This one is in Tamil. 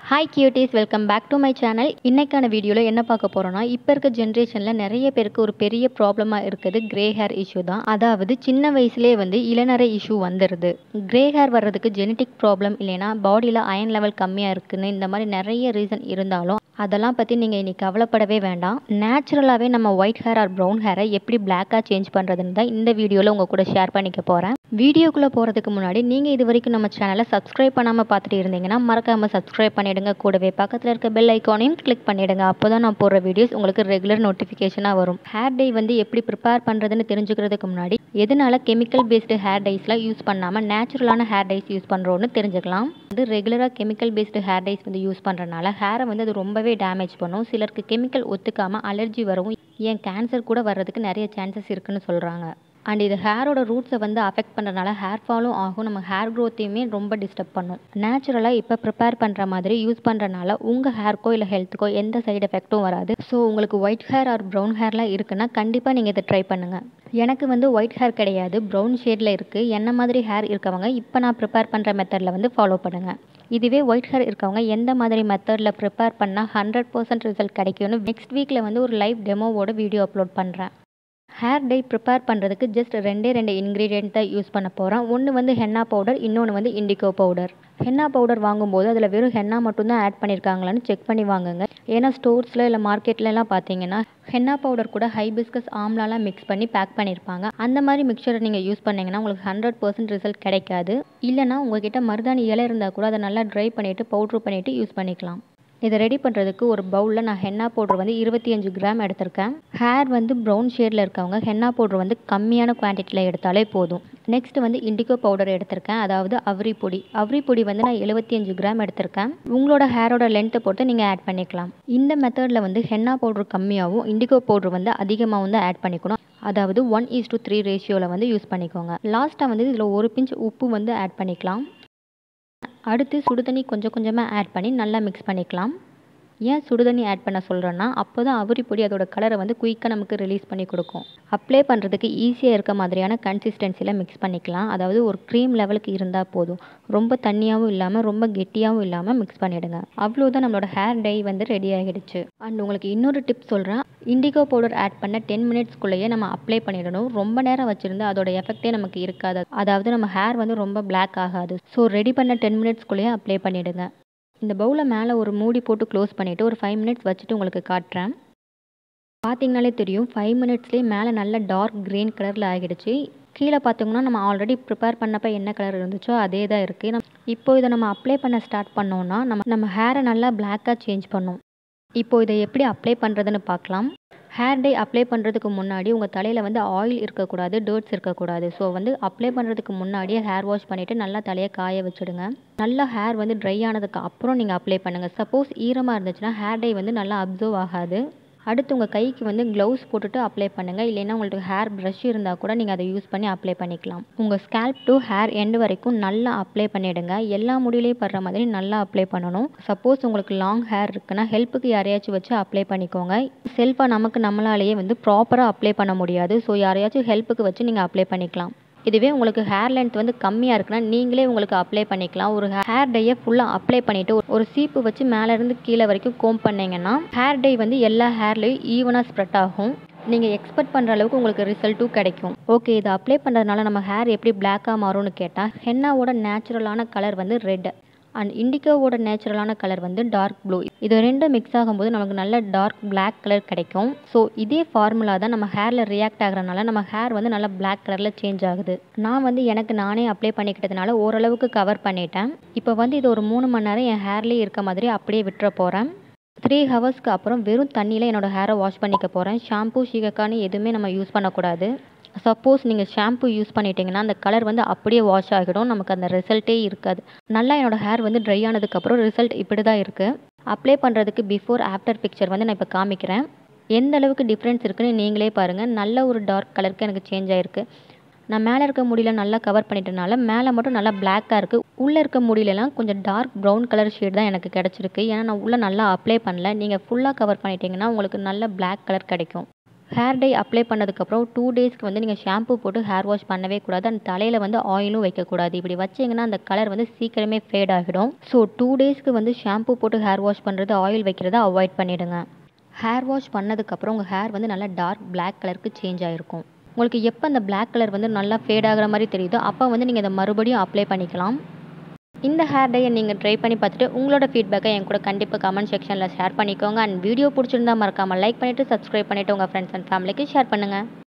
hi cuties welcome back to my channel இன்னைக்கான வீடியோவில் என்ன பார்க்க போகிறோம்னா இப்போ இருக்க ஜென்ரேஷனில் நிறைய பேருக்கு ஒரு பெரிய ப்ராப்ளமாக இருக்குது கிரே ஹேர் இஷ்யூ தான் அதாவது சின்ன வயசுலேயே வந்து இளநரை இஷ்யூ வந்துடுது கிரே ஹேர் வர்றதுக்கு ஜெனட்டிக் ப்ராப்ளம் இல்லைன்னா பாடியில் அயன் லெவல் கம்மியாக இருக்குன்னு இந்த மாதிரி நிறைய ரீசன் இருந்தாலும் அதெல்லாம் பற்றி நீங்கள் இன்னைக்கு கவலைப்படவே வேண்டாம் நேச்சுரலாகவே நம்ம ஒயிட் ஹேர் ஆர் ப்ரௌன் ஹேரை எப்படி பிளாக்காக சேஞ்ச் பண்ணுறதுன்னு தான் இந்த வீடியோவில் உங்கள் கூட ஷேர் பண்ணிக்க போகிறேன் வீடியோக்குள்ளே போகிறதுக்கு முன்னாடி நீங்கள் இது வரைக்கும் நம்ம சேனலை சப்ஸ்கிரைப் பண்ணாமல் பார்த்துட்டு இருந்தீங்கன்னா மறக்காமல் சப்ஸ்கிரைப் பண்ணிவிடுங்க கூடவே பக்கத்தில் இருக்க பெல் ஐக்கானையும் கிளிக் பண்ணிவிடுங்க அப்போ தான் நான் போடுற வீடியோஸ் உங்களுக்கு ரெகுலர் நோட்டிஃபிகேஷனாக வரும் ஹேர் டை வந்து எப்படி ப்ரிப்பேர் பண்ணுறதுன்னு தெரிஞ்சுக்கிறதுக்கு முன்னாடி எதனால கெமிக்கல் பேஸ்டு ஹேர் டைஸ்லாம் யூஸ் பண்ணாமல் நேச்சுரலான ஹேர் டைஸ் யூஸ் பண்ணுறோன்னு தெரிஞ்சுக்கலாம் வந்து ரெகுலராக கெமிக்கல் பேஸ்டு ஹேர் டைஸ் வந்து யூஸ் பண்ணுறனால ஹேரை வந்து அது ரொம்பவே டேமேஜ் பண்ணும் சிலருக்கு கெமிக்கல் ஒத்துக்காமல் அலர்ஜி வரவும் ஏன் கேன்சர் கூட வர்றதுக்கு நிறைய சான்சஸ் இருக்குன்னு சொல்கிறாங்க அண்ட் இது ஹேரோட ரூட்ஸை வந்து அஃபெக்ட் பண்ணுறனால ஹேர் ஃபாலும் ஆகும் நம்ம ஹேர் க்ரோத்தையுமே ரொம்ப டிஸ்டர்ப் பண்ணும் நேச்சுரலாக இப்போ ப்ரிப்பேர் பண்ணுற மாதிரி யூஸ் பண்ணுறனால உங்கள் ஹேர்க்கோ இல்லை ஹெல்த்துக்கோ எந்த சைடு எஃபெக்ட்டும் வராது ஸோ உங்களுக்கு ஒயிட் ஹேர் ஆர் ப்ரௌன் ஹேர்லாம் இருக்குன்னா கண்டிப்பாக நீங்கள் இதை ட்ரை பண்ணுங்கள் எனக்கு வந்து ஒயிட் ஹேர் கிடையாது ப்ரௌன் ஷேடில் இருக்குது என்ன மாதிரி ஹேர் இருக்கவங்க இப்போ நான் ப்ரிப்பேர் பண்ணுற மெத்தடில் வந்து ஃபாலோ பண்ணுங்கள் இதுவே ஒயிட் ஹேர் இருக்கவங்க எந்த மாதிரி மெத்தடில் ப்ரிப்பேர் பண்ணால் ஹண்ட்ரட் பர்சன்ட் ரிசல்ட் கிடைக்கும்னு நெக்ஸ்ட் வீக்கில் வந்து ஒரு லைவ் டெமோவோட வீடியோ அப்லோட் பண்ணுறேன் ஹேர் டை ப்ரிப்பேர் பண்ணுறதுக்கு ஜஸ்ட் ரெண்டே ரெண்டு இன்க்ரீடியன்ட் தான் யூஸ் பண்ண போகிறேன் ஒன்று வந்து ஹென்னா பவுடர் இன்னொன்று வந்து இண்டிகோ பவுடர் ஹென்னா பவுடர் வாங்கும்போது அதில் வெறும் ஹென்னா மட்டும்தான் ஆட் பண்ணியிருக்காங்களான்னு செக் பண்ணி வாங்குங்க ஏன்னா ஸ்டோர்ஸில் இல்லை மார்க்கெட்லலாம் பார்த்தீங்கன்னா ஹென்னா பவுடர் கூட ஹைபிஸ்கஸ் ஆம்லாலாம் மிக்ஸ் பண்ணி பேக் பண்ணியிருப்பாங்க அந்த மாதிரி மிக்சரை நீங்கள் யூஸ் பண்ணிங்கன்னா உங்களுக்கு ஹண்ட்ரட் பர்சன்ட் ரிசல்ட் கிடைக்காது இல்லைனா உங்ககிட்ட மருதாணி இலை இருந்தால் கூட அதை நல்லா ட்ரை பண்ணிவிட்டு பவுட்ரு பண்ணிவிட்டு யூஸ் பண்ணிக்கலாம் இதை ரெடி பண்ணுறதுக்கு ஒரு பவுலில் நான் ஹென்னா பவுடர் வந்து இருபத்தி அஞ்சு கிராம் எடுத்திருக்கேன் ஹேர் வந்து ப்ரௌன் ஷேடில் இருக்கவங்க ஹென்னா பவுடர் வந்து கம்மியான குவான்டிட்டியில் எடுத்தாலே போதும் நெக்ஸ்ட் வந்து இண்டிகோ பவுடர் எடுத்திருக்கேன் அதாவது அவ்ரி பொடி அவ்ரி பொடி வந்து நான் எழுபத்தி அஞ்சு கிராம் எடுத்திருக்கேன் உங்களோட ஹேரோட லென்த்தை பொறுத்து நீங்கள் ஆட் பண்ணிக்கலாம் இந்த மெத்தடில் வந்து ஹென்னா பவுடர் கம்மியாகவும் இண்டிகோ பவுடர் வந்து அதிகமாகவும் தான் ஆட் பண்ணிக்கணும் அதாவது ஒன் ஈஸ் டு த்ரீ ரேஷியோவில் வந்து யூஸ் பண்ணிக்கோங்க லாஸ்ட்டாக வந்து இதில் ஒரு பிஞ்ச் உப்பு வந்து ஆட் பண்ணிக்கலாம் அடுத்து சுடுதண்ணி கொஞ்சம் கொஞ்சமாக ஆட் பண்ணி நல்லா மிக்ஸ் பண்ணிக்கலாம் ஏன் சுடுதண்ணி ஆட் பண்ண சொல்கிறேன்னா அப்போ தான் அவரி பொடி அதோட கலரை வந்து குயிக்காக நமக்கு ரிலீஸ் பண்ணி கொடுக்கும் அப்ளை பண்ணுறதுக்கு ஈஸியாக இருக்க மாதிரியான கன்சிஸ்டன்சியில் மிக்ஸ் பண்ணிக்கலாம் அதாவது ஒரு க்ரீம் லெவலுக்கு இருந்தால் போதும் ரொம்ப தண்ணியாகவும் இல்லாமல் ரொம்ப கெட்டியாகவும் இல்லாமல் மிக்ஸ் பண்ணிவிடுங்க அவ்வளோதான் நம்மளோட ஹேர் டை வந்து ரெடி ஆகிடுச்சு அண்ட் உங்களுக்கு இன்னொரு டிப் சொல்கிறேன் இண்டிகோ பவுடர் ஆட் பண்ண டென் மினிட்ஸ்க்குள்ளேயே நம்ம அப்ளை பண்ணிடணும் ரொம்ப நேரம் வச்சுருந்து அதோட எஃபெக்டே நமக்கு இருக்காது அதாவது நம்ம ஹேர் வந்து ரொம்ப பிளாக் ஆகாது ஸோ ரெடி பண்ண டென் மினிட்ஸ்க்குள்ளேயே அப்ளை பண்ணிவிடுங்க இந்த பவுலை மேலே ஒரு மூடி போட்டு க்ளோஸ் பண்ணிவிட்டு ஒரு ஃபைவ் மினிட்ஸ் வச்சுட்டு உங்களுக்கு காட்டுறேன் பார்த்தீங்கனாலே தெரியும் ஃபைவ் மினிட்ஸ்லேயே மேலே நல்ல டார்க் க்ரீன் கலரில் ஆகிடுச்சு கீழே பார்த்தோம்னா நம்ம ஆல்ரெடி ப்ரிப்பேர் பண்ணப்போ என்ன கலர் இருந்துச்சோ அதே தான் இருக்குது நம்ம இப்போ இதை நம்ம அப்ளை பண்ண ஸ்டார்ட் பண்ணோன்னா நம்ம நம்ம ஹேரை நல்லா பிளாக்காக சேஞ்ச் பண்ணும் இப்போ இதை எப்படி அப்ளை பண்ணுறதுன்னு பார்க்கலாம் ஹேர் டை அப்ளை பண்ணுறதுக்கு முன்னாடி உங்கள் தலையில் வந்து ஆயில் இருக்கக்கூடாது டர்ட்ஸ் இருக்கக்கூடாது ஸோ வந்து அப்ளை பண்ணுறதுக்கு முன்னாடியே ஹேர் வாஷ் பண்ணிவிட்டு நல்லா தலையை காய வச்சுடுங்க நல்லா ஹேர் வந்து ட்ரை ஆனதுக்கு அப்புறம் நீங்கள் அப்ளை பண்ணுங்கள் சப்போஸ் ஈரமாக இருந்துச்சுன்னா ஹேர் டை வந்து நல்லா அப்சர்வ் ஆகாது அடுத்து உங்கள் கைக்கு வந்து க்ளவுஸ் போட்டுட்டு அப்ளை பண்ணுங்கள் இல்லைன்னா உங்களுக்கு ஹேர் ப்ரஷ் இருந்தால் கூட நீங்கள் அதை யூஸ் பண்ணி அப்ளை பண்ணிக்கலாம் உங்கள் ஸ்கேல்ப் டு ஹேர் எண்டு வரைக்கும் நல்லா அப்ளை பண்ணிவிடுங்க எல்லா முடியிலையும் படுற மாதிரி நல்லா அப்ளை பண்ணணும் சப்போஸ் உங்களுக்கு லாங் ஹேர் இருக்குன்னா ஹெல்ப்புக்கு யாரையாச்சும் வச்சு அப்ளை பண்ணிக்கோங்க செல்ஃபாக நமக்கு நம்மளாலேயே வந்து ப்ராப்பராக அப்ளை பண்ண முடியாது ஸோ யாரையாச்சும் ஹெல்ப்புக்கு வச்சு நீங்கள் அப்ளை பண்ணிக்கலாம் இதுவே உங்களுக்கு ஹேர் லென்த் வந்து கம்மியாக இருக்குன்னா நீங்களே உங்களுக்கு அப்ளை பண்ணிக்கலாம் ஒரு ஹேர் டையை ஃபுல்லாக அப்ளை பண்ணிவிட்டு ஒரு சீப்பு வச்சு மேலேருந்து கீழே வரைக்கும் கோம் பண்ணிங்கன்னா ஹேர் டை வந்து எல்லா ஹேர்லேயும் ஈவனாக ஸ்ப்ரெட் ஆகும் நீங்கள் எக்ஸ்பெக்ட் பண்ணுற அளவுக்கு உங்களுக்கு ரிசல்ட்டும் கிடைக்கும் ஓகே இதை அப்ளை பண்ணுறதுனால நம்ம ஹேர் எப்படி பிளாக்காக மாறும்னு கேட்டால் ஹென்னாவோட நேச்சுரலான கலர் வந்து ரெட் அண்ட் இண்டிகோவோட நேச்சுரலான கலர் வந்து டார்க் ப்ளூ இது ரெண்டும் மிக்ஸ் ஆகும்போது நமக்கு நல்ல டார்க் பிளாக் கலர் கிடைக்கும் ஸோ இதே ஃபார்முலா தான் நம்ம ஹேரில் ரியாக்ட் ஆகிறனால நம்ம ஹேர் வந்து நல்லா பிளாக் கலரில் சேஞ்ச் ஆகுது நான் வந்து எனக்கு நானே அப்ளை பண்ணிக்கிட்டதுனால ஓரளவுக்கு கவர் பண்ணிட்டேன் இப்போ வந்து இது ஒரு மூணு மணி நேரம் என் ஹேர்லேயே இருக்க மாதிரி அப்படியே விட்டுற போகிறேன் த்ரீ ஹவர்ஸ்க்கு அப்புறம் வெறும் தண்ணியில் என்னோடய ஹேரை வாஷ் பண்ணிக்க போகிறேன் ஷாம்பூ ஷீகக்கான்னு எதுவுமே நம்ம யூஸ் பண்ணக்கூடாது சப்போஸ் நீங்கள் ஷாம்பு யூஸ் பண்ணிட்டீங்கன்னா அந்த கலர் வந்து அப்படியே வாஷ் ஆகிடும் நமக்கு அந்த ரிசல்ட்டே இருக்காது நல்லா என்னோடய ஹேர் வந்து ட்ரை ஆனதுக்கப்புறம் ரிசல்ட் இப்படி தான் இருக்குது அப்ளை பண்ணுறதுக்கு பிஃபோர் ஆஃப்டர் பிக்சர் வந்து நான் இப்போ காமிக்கிறேன் எந்த அளவுக்கு டிஃப்ரென்ஸ் இருக்குன்னு நீங்களே பாருங்கள் நல்ல ஒரு டார்க் கலருக்கு எனக்கு சேஞ்ச் ஆகிருக்கு நான் மேலே இருக்க முடியல நல்லா கவர் பண்ணிட்டனால மேலே மட்டும் நல்லா பிளாக்காக இருக்குது உள்ளே இருக்க முடியலலாம் கொஞ்சம் டார்க் ப்ரௌன் கலர் ஷேட் தான் எனக்கு கிடச்சிருக்கு ஏன்னா நான் உள்ளே நல்லா அப்ளை பண்ணல நீங்கள் ஃபுல்லாக கவர் பண்ணிட்டீங்கன்னா உங்களுக்கு நல்ல பிளாக் கலர் கிடைக்கும் ஹேர் டை அப்ளை பண்ணதுக்கப்புறம் டூ டேஸ்க்கு வந்து நீங்கள் ஷாம்பு போட்டு ஹேர் வாஷ் பண்ணவே கூடாது அண்ட் தலையில் வந்து ஆயிலும் வைக்கக்கூடாது இப்படி வச்சிங்கன்னா அந்த கலர் வந்து சீக்கிரமே ஃபேட் ஆகிடும் ஸோ டூ டேஸ்க்கு வந்து ஷாம்பு போட்டு ஹேர் வாஷ் பண்ணுறது ஆயில் வைக்கிறத அவாய்ட் பண்ணிவிடுங்க ஹேர் வாஷ் பண்ணதுக்கப்புறம் உங்கள் ஹேர் வந்து நல்லா டார்க் பிளாக் கலருக்கு சேஞ்ச் ஆகிருக்கும் உங்களுக்கு எப்போ அந்த பிளாக் கலர் வந்து நல்லா ஃபேட் ஆகிற மாதிரி தெரியுதோ அப்போ வந்து நீங்கள் இதை மறுபடியும் அப்ளை பண்ணிக்கலாம் இந்த ஹேர் டையை நீங்கள் ட்ரை பண்ணி பார்த்துட்டு உங்களோட ஃபீட்பேக்கை என் கூட கண்டிப்பாக கமெண்ட் செக்ஷனில் ஷேர் பண்ணிக்கோங்க அண்ட் வீடியோ பிடிச்சிருந்தா மறக்காமல் லைக் பண்ணிவிட்டு சப்ஸ்கிரைப் பண்ணிவிட்டு உங்கள் ஃப்ரெண்ட்ஸ் அண்ட் ஃபேமிலிக்கு ஷேர் பண்ணுங்கள்